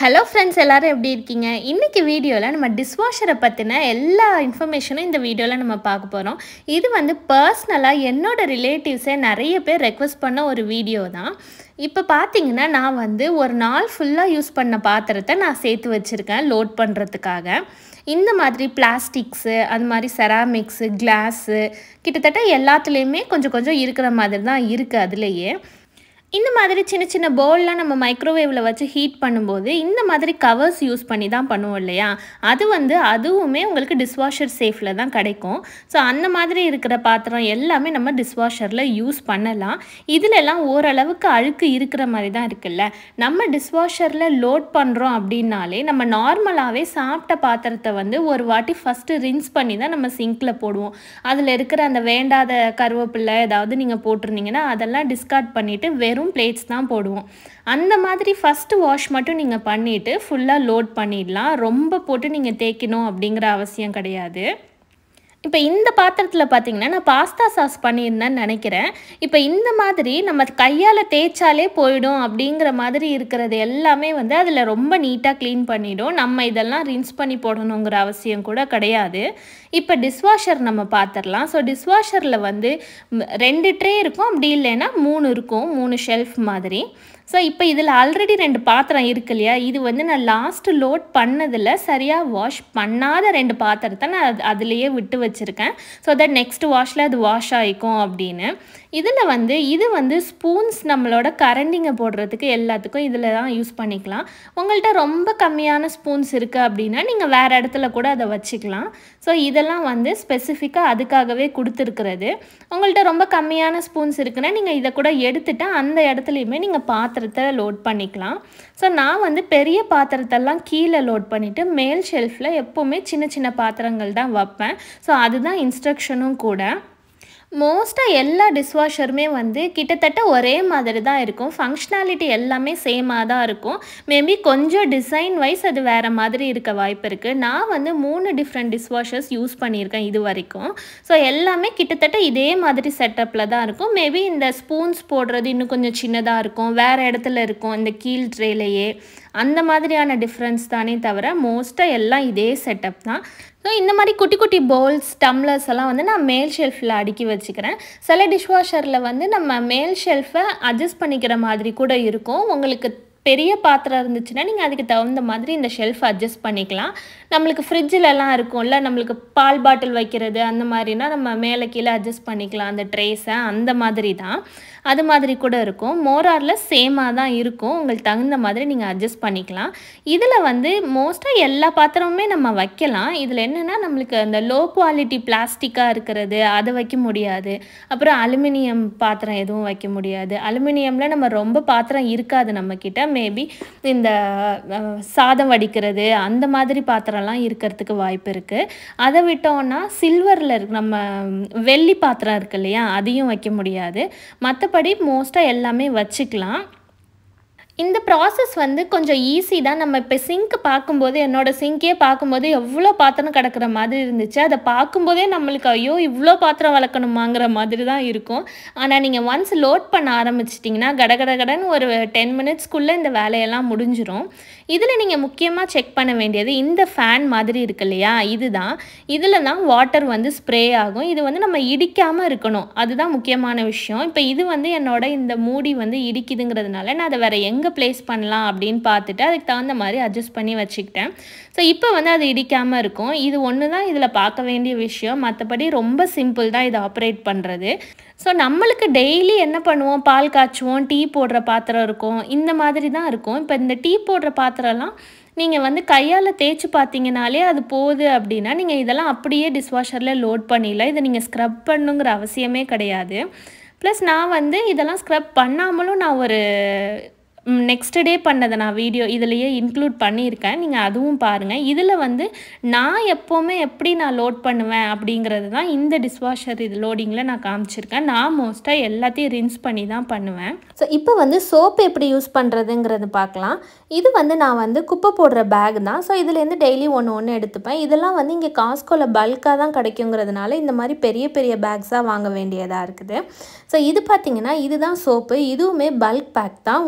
hello friends எல்லாரும் எப்படி இருக்கீங்க இன்றைக்கி வீடியோவில் நம்ம டிஷ்வாஷரை பற்றின எல்லா இன்ஃபர்மேஷனும் இந்த வீடியோவில் நம்ம பார்க்க போகிறோம் இது வந்து பர்சனலாக என்னோட ரிலேட்டிவ்ஸே நிறைய பேர் ரெக்வஸ்ட் பண்ண ஒரு வீடியோ தான் இப்போ பார்த்தீங்கன்னா நான் வந்து ஒரு நாள் ஃபுல்லாக யூஸ் பண்ண பாத்திரத்தை நான் சேர்த்து வச்சுருக்கேன் லோட் பண்ணுறதுக்காக இந்த மாதிரி பிளாஸ்டிக்ஸு அது மாதிரி செராமிக்ஸு கிளாஸு கிட்டத்தட்ட எல்லாத்துலேயுமே கொஞ்சம் கொஞ்சம் இருக்கிற மாதிரி தான் இருக்குது அதுலேயே இந்த மாதிரி சின்ன சின்ன பவுல்லாம் நம்ம மைக்ரோவேவில் வச்சு ஹீட் பண்ணும்போது இந்த மாதிரி கவர்ஸ் யூஸ் பண்ணி தான் பண்ணுவோம் இல்லையா அது வந்து அதுவுமே உங்களுக்கு டிஷ்வாஷர் சேஃபில் தான் கிடைக்கும் ஸோ அந்த மாதிரி இருக்கிற பாத்திரம் எல்லாமே நம்ம டிஷ்வாஷரில் யூஸ் பண்ணலாம் இதிலெல்லாம் ஓரளவுக்கு அழுக்கு இருக்கிற மாதிரி தான் இருக்குல்ல நம்ம டிஷ்வாஷரில் லோட் பண்ணுறோம் அப்படின்னாலே நம்ம நார்மலாகவே சாப்பிட்ட பாத்திரத்தை வந்து ஒரு வாட்டி ஃபஸ்ட்டு ரின்ஸ் பண்ணி தான் நம்ம சிங்கில் போடுவோம் அதில் இருக்கிற அந்த வேண்டாத கருவேப்பிலை ஏதாவது நீங்கள் போட்டிருந்தீங்கன்னா அதெல்லாம் டிஸ்கார்ட் பண்ணிவிட்டு வெறும் வெறும் பிளேட்ஸ் தான் போடுவோம் அந்த மாதிரி ஃபஸ்ட்டு வாஷ் மட்டும் நீங்கள் பண்ணிவிட்டு ஃபுல்லாக லோட் பண்ணிடலாம் ரொம்ப போட்டு நீங்கள் தேய்க்கணும் அப்படிங்கிற அவசியம் கிடையாது இப்போ இந்த பாத்திரத்தில் பார்த்தீங்கன்னா நான் பாஸ்தா சாஸ் பண்ணியிருந்தேன்னு நினைக்கிறேன் இப்போ இந்த மாதிரி நம்ம கையால் தேய்ச்சாலே போயிடும் அப்படிங்கிற மாதிரி இருக்கிறது எல்லாமே வந்து அதில் ரொம்ப நீட்டாக க்ளீன் பண்ணிடும் நம்ம இதெல்லாம் ரின்ஸ் பண்ணி போடணுங்கிற அவசியம் கூட கிடையாது இப்போ டிஷ்வாஷர் நம்ம பார்த்துடலாம் ஸோ டிஷ்வாஷரில் வந்து ரெண்டு ட்ரே இருக்கும் அப்படி இல்லைன்னா மூணு இருக்கும் மூணு ஷெல்ஃப் மாதிரி ஸோ இப்போ இதில் ஆல்ரெடி ரெண்டு பாத்திரம் இருக்கு இல்லையா இது வந்து நான் லாஸ்ட்டு லோட் பண்ணதில் சரியாக வாஷ் பண்ணாத ரெண்டு பாத்திரத்தை நான் அது அதுலேயே விட்டு வச்சுருக்கேன் ஸோ தட் நெக்ஸ்ட் வாஷில் அது வாஷ் ஆகிக்கும் அப்படின்னு இதில் வந்து இது வந்து ஸ்பூன்ஸ் நம்மளோட கரண்டிங்க போடுறதுக்கு எல்லாத்துக்கும் இதில் தான் யூஸ் பண்ணிக்கலாம் உங்கள்கிட்ட ரொம்ப கம்மியான ஸ்பூன்ஸ் இருக்குது அப்படின்னா நீங்கள் வேறு இடத்துல கூட அதை வச்சுக்கலாம் ஸோ இதெல்லாம் வந்து ஸ்பெசிஃபிக்காக அதுக்காகவே கொடுத்துருக்கிறது உங்கள்கிட்ட ரொம்ப கம்மியான ஸ்பூன்ஸ் இருக்குன்னா நீங்கள் இதை கூட எடுத்துகிட்டு அந்த இடத்துலையுமே நீங்கள் பாத்திரத்தை லோட் பண்ணிக்கலாம் ஸோ நான் வந்து பெரிய பாத்திரத்தெல்லாம் கீழே லோட் பண்ணிவிட்டு மேல் ஷெல்ஃபில் எப்போவுமே சின்ன சின்ன பாத்திரங்கள் தான் வைப்பேன் ஸோ அதுதான் இன்ஸ்ட்ரக்ஷனும் கூட மோஸ்ட்டாக எல்லா டிஷ்வாஷருமே வந்து கிட்டத்தட்ட ஒரே மாதிரி தான் இருக்கும் ஃபங்க்ஷனாலிட்டி எல்லாமே சேமாக தான் இருக்கும் மேபி கொஞ்சம் டிசைன் வைஸ் அது வேறு மாதிரி இருக்க வாய்ப்பு இருக்குது நான் வந்து மூணு டிஃப்ரெண்ட் டிஷ்வாஷர்ஸ் யூஸ் பண்ணியிருக்கேன் இது வரைக்கும் ஸோ எல்லாமே கிட்டத்தட்ட இதே மாதிரி செட்டப்பில் தான் இருக்கும் மேபி இந்த ஸ்பூன்ஸ் போடுறது இன்னும் கொஞ்சம் சின்னதாக இருக்கும் வேறு இடத்துல இருக்கும் இந்த கீழ் ட்ரேலையே அந்த மாதிரியான டிஃப்ரென்ஸ் தானே தவிர மோஸ்ட்டாக எல்லாம் இதே செட்டப் தான் ஸோ இந்த மாதிரி குட்டி குட்டி பவுல்ஸ் டம்ளர்ஸ் எல்லாம் வந்து நான் மேல் ஷெல்ஃபில் அடுக்கி வச்சுக்கிறேன் சில டிஷ்வாஷரில் வந்து நம்ம மேல் ஷெல்ஃபை அட்ஜஸ்ட் பண்ணிக்கிற மாதிரி கூட இருக்கும் உங்களுக்கு பெரிய பாத்திரம் இருந்துச்சுன்னா நீங்கள் அதுக்கு தகுந்த மாதிரி இந்த ஷெல்ஃப் அட்ஜஸ்ட் பண்ணிக்கலாம் நம்மளுக்கு ஃப்ரிட்ஜிலலாம் இருக்கும்ல நம்மளுக்கு பால் பாட்டில் வைக்கிறது அந்த மாதிரினா நம்ம மேலே கீழே அட்ஜஸ்ட் பண்ணிக்கலாம் அந்த ட்ரேஸை அந்த மாதிரி தான் அது மாதிரி கூட இருக்கும் மோராரில் சேமாக தான் இருக்கும் உங்களுக்கு தகுந்த மாதிரி நீங்கள் அட்ஜஸ்ட் பண்ணிக்கலாம் இதில் வந்து மோஸ்ட்டாக எல்லா பாத்திரமுமே நம்ம வைக்கலாம் இதில் என்னென்னா நம்மளுக்கு அந்த லோ குவாலிட்டி பிளாஸ்டிக்காக இருக்கிறது அதை வைக்க முடியாது அப்புறம் அலுமினியம் பாத்திரம் எதுவும் வைக்க முடியாது அலுமினியமில் நம்ம ரொம்ப பாத்திரம் இருக்காது நம்மக்கிட்ட மேபி இந்த சாதம் வடிக்கிறது அந்த மாதிரி பாத்திரம்லாம் இருக்கிறதுக்கு வாய்ப்பு இருக்குது அதை விட்டோம்னா சில்வரில் இருக்கு நம்ம வெள்ளி பாத்திரம் இருக்கு இல்லையா அதையும் வைக்க முடியாது மற்றபடி மோஸ்ட்டாக எல்லாமே வச்சுக்கலாம் இந்த ப்ராசஸ் வந்து கொஞ்சம் ஈஸி தான் நம்ம இப்போ சிங்க் பார்க்கும்போது என்னோடய சிங்கே பார்க்கும்போது எவ்வளோ பாத்திரம் கிடக்கிற மாதிரி இருந்துச்சு அதை பார்க்கும்போதே நம்மளுக்கு ஐயோ இவ்வளோ பாத்திரம் வளர்க்கணுமாங்கிற மாதிரி தான் இருக்கும் ஆனால் நீங்கள் ஒன்ஸ் லோட் பண்ண ஆரம்பிச்சிட்டிங்கன்னா கடகடகடன்னு ஒரு டென் மினிட்ஸ்க்குள்ளே இந்த வேலையெல்லாம் முடிஞ்சிடும் இதில் நீங்கள் முக்கியமாக செக் பண்ண வேண்டியது இந்த ஃபேன் மாதிரி இருக்கு இல்லையா இதுதான் இதில் தான் வாட்டர் வந்து ஸ்ப்ரே ஆகும் இது வந்து நம்ம இடிக்காமல் இருக்கணும் அதுதான் முக்கியமான விஷயம் இப்போ இது வந்து என்னோட இந்த மூடி வந்து இடிக்குதுங்கிறதுனால நான் அதை வேறு எங்கே ப்ளேஸ் பண்ணலாம் அப்படின்னு பார்த்துட்டு அதுக்கு தகுந்த மாதிரி அட்ஜஸ்ட் பண்ணி வச்சுக்கிட்டேன் ஸோ இப்போ வந்து அது இடிக்காமல் இருக்கும் இது ஒன்று தான் இதில் பார்க்க வேண்டிய விஷயம் மற்றபடி ரொம்ப சிம்பிள் தான் இதை ஆப்ரேட் பண்ணுறது ஸோ நம்மளுக்கு டெய்லி என்ன பண்ணுவோம் பால் காய்ச்சுவோம் டீ போடுற பாத்திரம் இருக்கும் இந்த மாதிரி தான் இருக்கும் இப்போ இந்த டீ போடுற பாத்திரம்லாம் நீங்கள் வந்து கையால் தேய்ச்சி பார்த்தீங்கனாலே அது போகுது அப்படின்னா நீங்கள் இதெல்லாம் அப்படியே டிஷ்வாஷரில் லோட் பண்ணிடலாம் இதை நீங்கள் ஸ்க்ரப் பண்ணுங்கிற அவசியமே கிடையாது ப்ளஸ் நான் வந்து இதெல்லாம் ஸ்க்ரப் பண்ணாமலும் நான் ஒரு நெக்ஸ்ட் டே பண்ணதை நான் வீடியோ இதிலையே இன்க்ளூட் பண்ணியிருக்கேன் நீங்கள் அதுவும் பாருங்கள் இதில் வந்து நான் எப்போவுமே எப்படி நான் லோட் பண்ணுவேன் அப்படிங்கிறது தான் இந்த டிஷ்வாஷர் இது லோடிங்கில் நான் காமிச்சிருக்கேன் நான் மோஸ்ட்டாக எல்லாத்தையும் ரின்ஸ் பண்ணி தான் பண்ணுவேன் ஸோ இப்போ வந்து சோப் எப்படி யூஸ் பண்ணுறதுங்கிறது பார்க்கலாம் இது வந்து நான் வந்து குப்பை போடுற பேக் தான் ஸோ இதுலேருந்து டெய்லி ஒன்று ஒன்று எடுத்துப்பேன் இதெல்லாம் வந்து இங்கே காஸ்கோவில் பல்காக தான் கிடைக்குங்கிறதுனால இந்த மாதிரி பெரிய பெரிய பேக்ஸாக வாங்க வேண்டியதாக இருக்குது ஸோ இது பார்த்திங்கன்னா இதுதான் சோப்பு இதுவுமே பல்க் பேக் தான் one hundred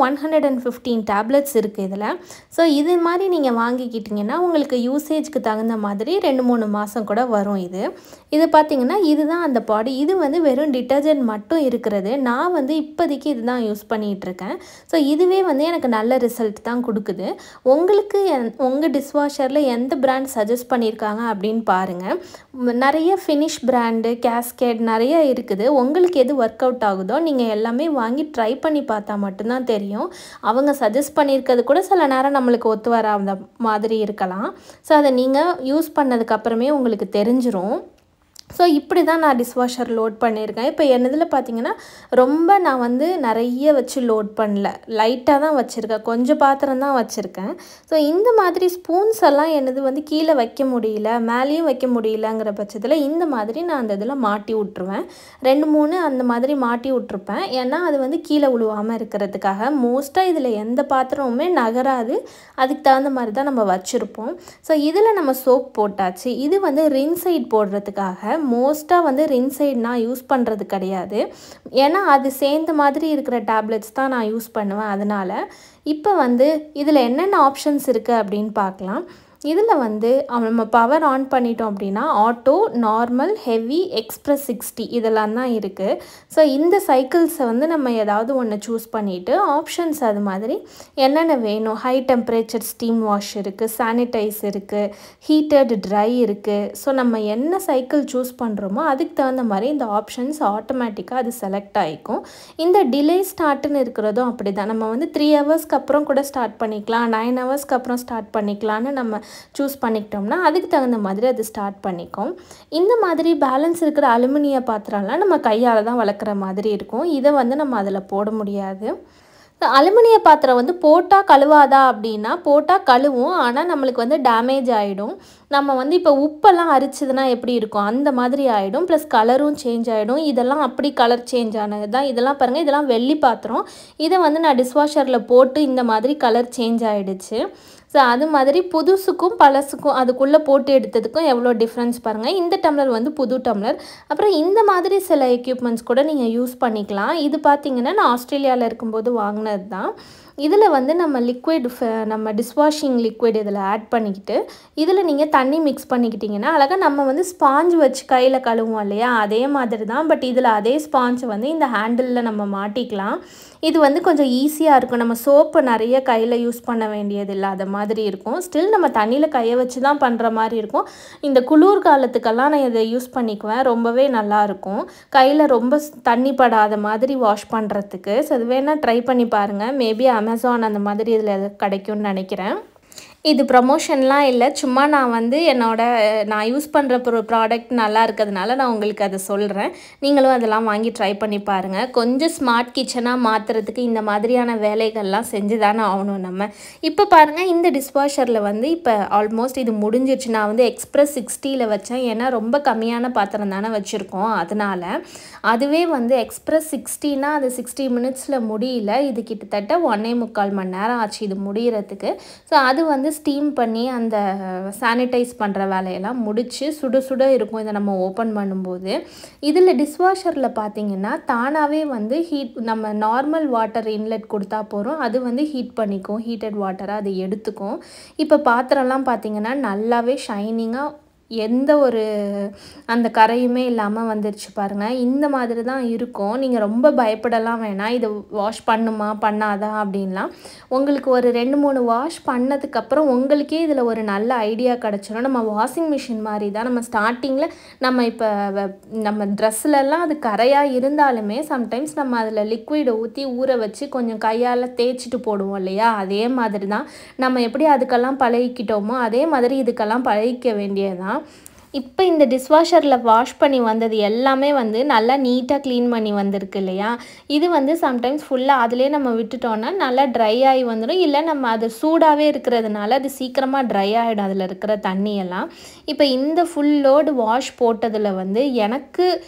hundred and fifteen tablets இருக்குது இதில் ஸோ இது மாதிரி நீங்கள் வாங்கிக்கிட்டிங்கன்னா உங்களுக்கு யூசேஜ்க்கு தகுந்த மாதிரி ரெண்டு மூணு மாதம் கூட வரும் இது இது பார்த்தீங்கன்னா இதுதான் அந்த பாடி இது வந்து வெறும் டிட்டர்ஜென்ட் மட்டும் இருக்கிறது நான் வந்து இப்போதைக்கு இதுதான் யூஸ் பண்ணிகிட்டு இருக்கேன் ஸோ இதுவே வந்து எனக்கு நல்ல ரிசல்ட் தான் கொடுக்குது உங்களுக்கு உங்கள் டிஷ்வாஷரில் எந்த பிராண்ட் சஜஸ்ட் பண்ணியிருக்காங்க அப்படின்னு பாருங்கள் ம், நிறைய ஃபினிஷ் பிராண்டு கேஸ்கேட் நிறைய இருக்குது உங்களுக்கு எது ஒர்க் அவுட் ஆகுதோ நீங்கள் எல்லாமே வாங்கி ட்ரை பண்ணி பார்த்தா மட்டும்தான் தெரியும் அவங்க சஜஸ்ட் பண்ணியிருக்கிறது கூட சில நேரம் நம்மளுக்கு ஒத்து வராத மாதிரி இருக்கலாம் ஸோ அதை நீங்கள் யூஸ் பண்ணதுக்கப்புறமே உங்களுக்கு தெரிஞ்சிரும் ஸோ இப்படி தான் நான் டிஷ்வாஷர் லோட் பண்ணியிருக்கேன் இப்போ என்னதில் பார்த்தீங்கன்னா ரொம்ப நான் வந்து நிறைய வச்சு லோட் பண்ணல லைட்டாக தான் வச்சுருக்கேன் கொஞ்சம் பாத்திரம் தான் வச்சுருக்கேன் ஸோ இந்த மாதிரி ஸ்பூன்ஸ் எல்லாம் என்னது வந்து கீழே வைக்க முடியல மேலேயும் வைக்க முடியலங்கிற பட்சத்தில் இந்த மாதிரி நான் அந்த இதில் மாட்டி விட்ருவேன் ரெண்டு மூணு அந்த மாதிரி மாட்டி விட்ருப்பேன் ஏன்னா அது வந்து கீழே விழுவாமல் இருக்கிறதுக்காக மோஸ்ட்டாக இதில் எந்த பாத்திரமுமே நகராது அதுக்கு தகுந்த மாதிரி தான் நம்ம வச்சுருப்போம் ஸோ இதில் நம்ம சோப் போட்டாச்சு இது வந்து ரின்சைட் போடுறதுக்காக மோஸ்ட்டாக வந்து ரின்சைட் நான் யூஸ் பண்ணுறது கிடையாது ஏன்னா அது சேர்ந்த மாதிரி இருக்கிற டேப்லெட்ஸ் தான் நான் யூஸ் பண்ணுவேன் அதனால் இப்போ வந்து இதில் என்னென்ன ஆப்ஷன்ஸ் இருக்குது அப்படின்னு பார்க்கலாம் இதில் வந்து அவ- நம்ம பவர் ஆன் பண்ணிட்டோம் அப்படின்னா auto normal heavy express sixty இதெல்லாம் தான் இருக்குது ஸோ இந்த சைக்கிள்ஸை வந்து நம்ம ஏதாவது ஒன்று சூஸ் பண்ணிவிட்டு ஆப்ஷன்ஸ் அது மாதிரி என்னென்ன வேணும் ஹை டெம்பரேச்சர் ஸ்டீம் வாஷ் இருக்குது சானிடைஸ் இருக்குது ஹீட்டட் ட்ரை இருக்குது ஸோ நம்ம என்ன சைக்கிள் சூஸ் பண்ணுறோமோ அதுக்கு தகுந்த மாதிரி இந்த ஆப்ஷன்ஸ் ஆட்டோமேட்டிக்காக அது செலக்ட் ஆகிக்கும் இந்த டிலே ஸ்டார்ட்னு இருக்கிறதும் அப்படி தான் நம்ம வந்து த்ரீ ஹவர்ஸ்க்கு அப்புறம் கூட ஸ்டார்ட் பண்ணிக்கலாம் நைன் ஹவர்ஸ்க்கு அப்புறம் ஸ்டார்ட் பண்ணிக்கலாம்னு நம்ம சூஸ் பண்ணிக்கிட்டோம்னா அதுக்கு தகுந்த மாதிரி அது ஸ்டார்ட் பண்ணிக்கும் இந்த மாதிரி பேலன்ஸ் இருக்கிற அலுமினிய பாத்திரம்லாம் நம்ம கையால் தான் வளர்க்குற மாதிரி இருக்கும் இதை வந்து நம்ம அதில் போட முடியாது அலுமினிய பாத்திரம் வந்து போட்டால் கழுவாதா அப்படின்னா போட்டால் கழுவும் ஆனால் நம்மளுக்கு வந்து டேமேஜ் ஆகிடும் நம்ம வந்து இப்போ உப்பெல்லாம் அரிச்சதுன்னா எப்படி இருக்கும் அந்த மாதிரி ஆகிடும் ப்ளஸ் கலரும் சேஞ்ச் ஆகிடும் இதெல்லாம் அப்படி கலர் சேஞ்ச் ஆனது தான் இதெல்லாம் பாருங்கள் இதெல்லாம் வெள்ளி பாத்திரம் இதை வந்து நான் டிஷ்வாஷரில் போட்டு இந்த மாதிரி கலர் சேஞ்ச் ஆகிடுச்சு ஸோ அது மாதிரி புதுசுக்கும் பழசுக்கும் அதுக்குள்ளே போட்டு எடுத்ததுக்கும் எவ்வளோ டிஃப்ரென்ஸ் பாருங்கள் இந்த டம்ளர் வந்து புது டம்ளர் அப்புறம் இந்த மாதிரி சில எக்யூப்மெண்ட்ஸ் கூட நீங்கள் யூஸ் பண்ணிக்கலாம் இது பார்த்தீங்கன்னா நான் ஆஸ்திரேலியாவில் இருக்கும்போது வாங்கினது தான் இதில் வந்து நம்ம லிக்விட் நம்ம டிஷ்வாஷிங் லிக்விட் இதில் ஆட் பண்ணிக்கிட்டு இதில் நீங்கள் தண்ணி மிக்ஸ் பண்ணிக்கிட்டிங்கன்னா அழகாக நம்ம வந்து ஸ்பாஞ்ச் வச்சு கையில் கழுவோம் இல்லையா அதே மாதிரி தான் பட் இதில் அதே ஸ்பாஞ்சை வந்து இந்த ஹேண்டிலில் நம்ம மாட்டிக்கலாம் இது வந்து கொஞ்சம் ஈஸியாக இருக்கும் நம்ம சோப்பு நிறைய கையில் யூஸ் பண்ண வேண்டியது இல்லாத மாதிரி இருக்கும் ஸ்டில் நம்ம தண்ணியில் கையை வச்சு தான் பண்ணுற மாதிரி இருக்கும் இந்த குளிர் காலத்துக்கெல்லாம் நான் இதை யூஸ் பண்ணிக்குவேன் ரொம்பவே நல்லாயிருக்கும் கையில் ரொம்ப ஸ்- தண்ணி படாத மாதிரி வாஷ் பண்ணுறதுக்கு ஸோ அது வேணால் ட்ரை பண்ணி பாருங்கள் மேபி அமேசான் அந்த மாதிரி இதில் கிடைக்கும்னு நினைக்கிறேன் இது ப்ரமோஷன்லாம் இல்லை சும்மா நான் வந்து என்னோட அஹ், நான் யூஸ் பண்ணுற ப்ரோ ப்ராடக்ட் நல்லா இருக்கிறதுனால நான் உங்களுக்கு அதை சொல்கிறேன் நீங்களும் அதெல்லாம் வாங்கி ட்ரை பண்ணி பாருங்கள் கொஞ்சம் ஸ்மார்ட் கிச்சனாக மாற்றுறதுக்கு இந்த மாதிரியான வேலைகள்லாம் செஞ்சு தானே ஆகணும் நம்ம இப்போ பாருங்கள் இந்த டிஷ்வாஷரில் வந்து இப்போ ஆல்மோஸ்ட் இது முடிஞ்சிருச்சு நான் வந்து எக்ஸ்ப்ரெஸ் சிக்ஸ்டியில் வச்சேன் ஏன்னா ரொம்ப கம்மியான பாத்திரம் தானே வச்சுருக்கோம் அதனால் அதுவே வந்து எக்ஸ்ப்ரெஸ் சிக்ஸ்டினா அது சிக்ஸ்டி மினிட்ஸில் முடியல இது கிட்டத்தட்ட ஒன்னே முக்கால் மணி நேரம் ஆச்சு இது முடியறதுக்கு ஸோ அது வந்து ஸ்டீம் பண்ணி அந்த சானிடைஸ் பண்ணுற வேலையெல்லாம் முடிச்சு சுட சுட இருக்கும் இதை நம்ம ஓப்பன் பண்ணும்போது இதில் டிஷ்வாஷரில் பார்த்தீங்கன்னா தானாகவே வந்து ஹீட் நம்ம நார்மல் வாட்டர் இன்லெட் கொடுத்தா போகிறோம் அது வந்து ஹீட் பண்ணிக்கும் ஹீட்டட் வாட்டரை அது எடுத்துக்கும் இப்போ பாத்திரம்லாம் பார்த்தீங்கன்னா நல்லாவே ஷைனிங்காக எந்த ஒரு அந்த கரையுமே இல்லாமல் வந்துருச்சு பாருங்கள் இந்த மாதிரி தான் இருக்கும் நீங்கள் ரொம்ப பயப்படலாம் வேணாம் இதை வாஷ் பண்ணுமா பண்ணாதா அப்படின்லாம் உங்களுக்கு ஒரு ரெண்டு மூணு வாஷ் பண்ணதுக்கப்புறம் உங்களுக்கே இதில் ஒரு நல்ல ஐடியா கிடச்சிரும் நம்ம வாஷிங் மிஷின் மாதிரி தான் நம்ம ஸ்டார்டிங்கில் நம்ம இப்போ நம்ம ட்ரெஸ்லலாம் அது கரையாக இருந்தாலுமே சம்டைம்ஸ் நம்ம அதில் லிக்விடை ஊற்றி ஊற வச்சு கொஞ்சம் கையால் தேய்ச்சிட்டு போடுவோம் இல்லையா அதே மாதிரி தான் நம்ம எப்படி அதுக்கெல்லாம் பழகிக்கிட்டோமோ அதே மாதிரி இதுக்கெல்லாம் பழகிக்க வேண்டியதுதான் இப்போ இந்த டிஷ்வாஷரில் வாஷ் பண்ணி வந்தது எல்லாமே வந்து நல்லா நீட்டாக க்ளீன் பண்ணி வந்திருக்கு இல்லையா இது வந்து சம்டைம்ஸ் ஃபுல்லாக அதிலே நம்ம விட்டுட்டோம்னா நல்லா ட்ரை ஆகி வந்துடும் இல்லை நம்ம அது சூடாகவே இருக்கிறதுனால அது சீக்கிரமாக ட்ரை ஆகிடும் அதில் இருக்கிற தண்ணியெல்லாம் இப்போ இந்த ஃபுல் லோடு வாஷ் போட்டதில் வந்து எனக்கு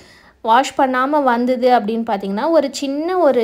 வாஷ் பண்ணாமல் வந்தது அப்படின்னு பார்த்தீங்கன்னா ஒரு சின்ன ஒரு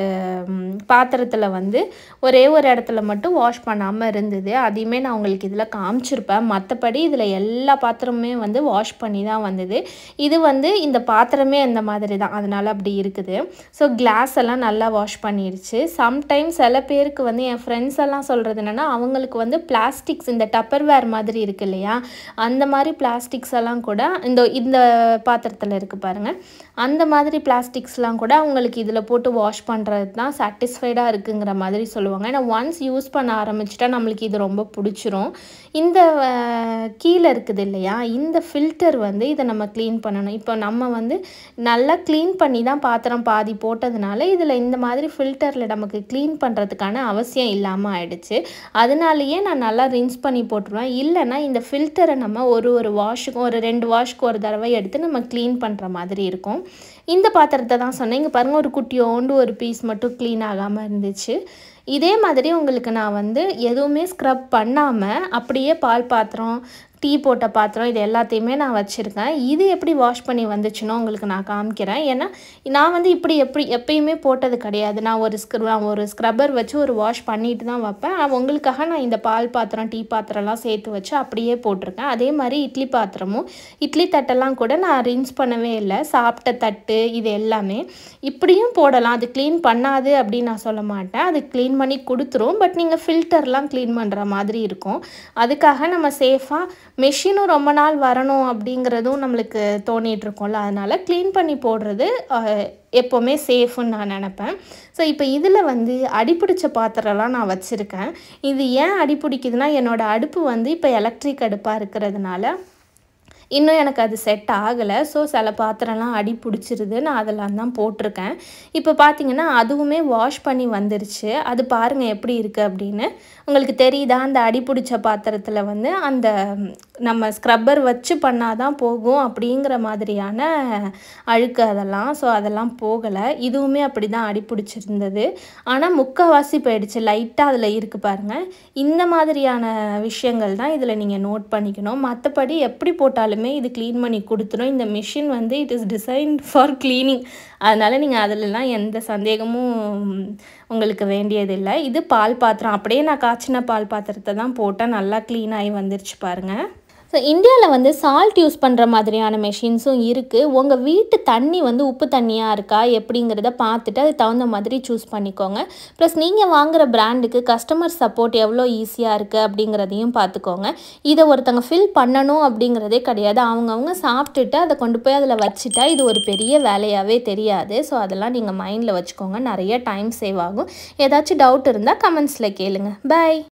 பாத்திரத்தில் வந்து ஒரே ஒரு இடத்துல மட்டும் வாஷ் பண்ணாமல் இருந்தது அதையுமே நான் உங்களுக்கு இதில் காமிச்சிருப்பேன் மற்றபடி இதில் எல்லா பாத்திரமுமே வந்து வாஷ் பண்ணி தான் வந்தது இது வந்து இந்த பாத்திரமே அந்த மாதிரி தான் அதனால் அப்படி இருக்குது ஸோ கிளாஸ் எல்லாம் நல்லா வாஷ் பண்ணிடுச்சு சம்டைம் சில பேருக்கு வந்து என் ஃப்ரெண்ட்ஸ் எல்லாம் சொல்கிறது என்னென்னா அவங்களுக்கு வந்து பிளாஸ்டிக்ஸ் இந்த டப்பர்வேர் மாதிரி இருக்கு இல்லையா அந்த மாதிரி பிளாஸ்டிக்ஸ் எல்லாம் கூட இந்த இந்த பாத்திரத்தில் இருக்குது பாருங்கள் அந்த மாதிரி பிளாஸ்டிக்ஸ்லாம் கூட அவங்களுக்கு இதில் போட்டு வாஷ் பண்ணுறது தான் சாட்டிஸ்ஃபைடாக இருக்குங்கிற மாதிரி சொல்லுவாங்க ஏன்னா ஒன்ஸ் யூஸ் பண்ண ஆரம்பிச்சிட்டா நம்மளுக்கு இது ரொம்ப பிடிச்சிரும் இந்த அஹ், கீழே இருக்குது இல்லையா இந்த ஃபில்டர் வந்து இதை நம்ம க்ளீன் பண்ணணும் இப்போ நம்ம வந்து நல்லா க்ளீன் பண்ணி தான் பாத்திரம் பாதி போட்டதுனால இதில் இந்த மாதிரி ஃபில்டரில் நமக்கு க்ளீன் பண்ணுறதுக்கான அவசியம் இல்லாமல் ஆயிடுச்சு அதனாலேயே நான் நல்லா ரின்ஸ் பண்ணி போட்டுருவேன் இல்லைன்னா இந்த ஃபில்டரை நம்ம ஒரு ஒரு வாஷுக்கும் ஒரு ரெண்டு வாஷ்க்கு ஒரு தடவை எடுத்து நம்ம க்ளீன் பண்ணுற மாதிரி இருக்கும் இந்த பாத்திரத்தை தான் சொன்னேன் இங்கே பாருங்கள் ஒரு குட்டியோண்டு ஒரு பீஸ் மட்டும் க்ளீன் ஆகாமல் இருந்துச்சு இதே மாதிரி உங்களுக்கு நான் வந்து எதுவுமே ஸ்க்ரப் பண்ணாமல் அப்படியே பால் பாத்திரம் டீ போட்ட பாத்திரம் இது எல்லாத்தையுமே நான் வச்சுருக்கேன் இது எப்படி வாஷ் பண்ணி வந்துச்சுன்னோ உங்களுக்கு நான் காமிக்கிறேன் ஏன்னா நான் வந்து இப்படி எப்படி எப்பயுமே போட்டது கிடையாது நான் ஒரு ஸ்க்ர நான் ஒரு ஸ்க்ரப்பர் வச்சு ஒரு வாஷ் பண்ணிட்டு தான் வைப்பேன் ஆனா, உங்களுக்காக நான் இந்த பால் பாத்திரம் டீ பாத்திரம்லாம் சேர்த்து வச்சு அப்படியே போட்டிருக்கேன் அதே மாதிரி இட்லி பாத்திரமும் இட்லி தட்டெல்லாம் கூட நான் ரின்ஸ் பண்ணவே இல்லை சாப்பிட்ட தட்டு இது எல்லாமே இப்படியும் போடலாம் அது க்ளீன் பண்ணாது அப்படின்னு நான் சொல்ல மாட்டேன் அது க்ளீன் பண்ணி கொடுத்துரும் பட் நீங்கள் ஃபில்டர்லாம் க்ளீன் பண்ணுற மாதிரி இருக்கும் அதுக்காக நம்ம சேஃபாக மெஷினும் ரொம்ப நாள் வரணும் அப்படிங்கிறதும் நம்மளுக்கு தோணிட்டு இருக்கோம்ல அதனால் க்ளீன் பண்ணி போடுறது அஹ், எப்போவுமே சேஃப்னு நான் நினப்பேன் ஸோ இப்போ இதில் வந்து அடிப்பிடிச்ச பாத்திரம்லாம் நான் வச்சுருக்கேன் இது ஏன் அடிப்பிடிக்குதுன்னா என்னோடய அடுப்பு வந்து இப்போ எலக்ட்ரிக் அடுப்பாக இருக்கிறதுனால இன்னும் எனக்கு அது செட் ஆகலை ஸோ சில பாத்திரம்லாம் அடி பிடிச்சிருது நான் அதெல்லாம் தான் போட்டிருக்கேன் இப்போ பார்த்தீங்கன்னா அதுவுமே வாஷ் பண்ணி வந்துருச்சு அது பாருங்கள் எப்படி இருக்குது அப்படின்னு உங்களுக்கு தெரியுதா அந்த அடி பிடிச்ச பாத்திரத்தில் வந்து அந்த ம், நம்ம ஸ்க்ரப்பர் வச்சு பண்ணால் தான் போகும் அப்படிங்கிற மாதிரியான அழுக்கு அதெல்லாம் ஸோ அதெல்லாம் போகலை இதுவுமே அப்படி தான் அடி பிடிச்சிருந்தது ஆனால் முக்கால்வாசி போயிடுச்சு லைட்டாக அதில் இருக்குது பாருங்கள் இந்த மாதிரியான விஷயங்கள் தான் இதில் நீங்கள் நோட் பண்ணிக்கணும் மற்றபடி எப்படி போட்டாலுமே இது க்ளீன் பண்ணி கொடுத்துரும் இந்த மிஷின் வந்து it is design for cleaning அதனால் நீங்கள் அதிலலாம் எந்த சந்தேகமும் உங்களுக்கு வேண்டியதில்லை இது பால் பாத்திரம் அப்படியே நான் காய்ச்சின பால் பாத்திரத்தை தான் போட்டேன் நல்லா க்ளீன் ஆகி வந்துருச்சு பாருங்கள் ஸோ இந்தியாவில் வந்து சால்ட் யூஸ் பண்ணுற மாதிரியான மெஷின்ஸும் இருக்குது உங்கள் வீட்டு தண்ணி வந்து உப்பு தண்ணியாக இருக்கா எப்படிங்கிறத பார்த்துட்டு அதுக்கு தகுந்த மாதிரி சூஸ் பண்ணிக்கோங்க ப்ளஸ் நீங்கள் வாங்குகிற பிராண்டுக்கு கஸ்டமர் சப்போர்ட் எவ்வளோ ஈஸியாக இருக்குது அப்படிங்கிறதையும் பார்த்துக்கோங்க இதை ஒருத்தங்க ஃபில் பண்ணணும் அப்படிங்கிறதே கிடையாது அவங்கவுங்க சாப்பிட்டுட்டு அதை கொண்டு போய் அதில் வச்சுட்டா இது ஒரு பெரிய வேலையாகவே தெரியாது ஸோ அதெல்லாம் நீங்கள் மைண்டில் வச்சுக்கோங்க நிறைய டைம் சேவ் ஆகும் ஏதாச்சும் டவுட் இருந்தால் கமெண்ட்ஸில் கேளுங்க பை